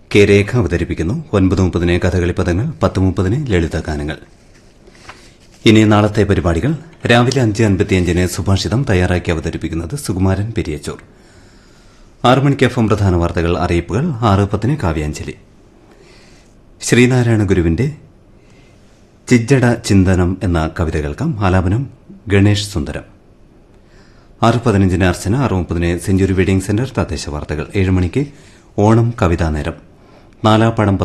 K രേഖ അവതരിപ്പിക്കുന്നു ഒൻപത് മുപ്പതിന് കഥകളി പദങ്ങൾ പത്ത് മുപ്പതിന് ലളിത ഗാനങ്ങൾ ഇനി നാളത്തെ പരിപാടികൾ രാവിലെ അഞ്ച് അൻപത്തിയഞ്ചിന് സുഭാഷിതം തയ്യാറാക്കി അവതരിപ്പിക്കുന്നത് സുകുമാരൻ പെരിയച്ചൂർ ആറ് മണിക്ക് എഫ് എം പ്രധാന വാർത്തകൾ അറിയിപ്പുകൾ ആറ് പത്തിന് കാവ്യാഞ്ജലി ശ്രീനാരായണ ഗുരുവിന്റെ ചിജ്ജട ചിന്തനം എന്ന കവിത കേൾക്കാം ആലാപനം ഗണേഷ് സുന്ദരം ആറ് പതിനഞ്ചിന് അർച്ചന ആറ് മുപ്പതിന് സെഞ്ചുറി വെഡിംഗ് സെന്റർ തദ്ദേശ വാർത്തകൾ ഏഴ് മണിക്ക് ഓണം കവിതാ നേരം നാലാപ്പാടം